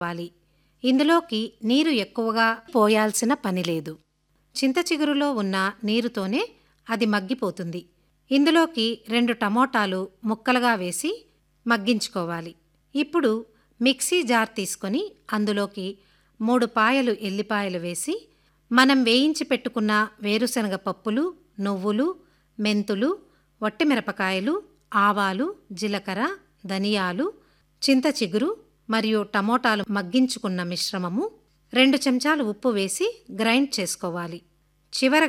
వాలి ఇందులోకి నీరు ఎక్కువగా పోయాల్సిన పని లేదు చింత చిగురులో ఉన్న నీరుతోనే అది మగ్గిపోతుంది ఇందులోకి రెండు టమోటాలు ముక్కలుగా వేసి మగ్గించుకోవాలి ఇప్పుడు మిక్సీ జార్ తీసుకొని అందులోకి మూడు పాయలు ఎల్లిపాయలు వేసి మనం వేయించి పెట్టుకున్న వేరుశనగ పప్పులు నువ్వులు మెంతులు వట్టిమిరపకాయలు ఆవాలు జీలకర్ర ధనియాలు చింత చిగురు మరియు టమోటాలు మగ్గించుకున్న మిశ్రమము రెండు చెంచాలు ఉప్పు వేసి గ్రైండ్ చేసుకోవాలి చివరగా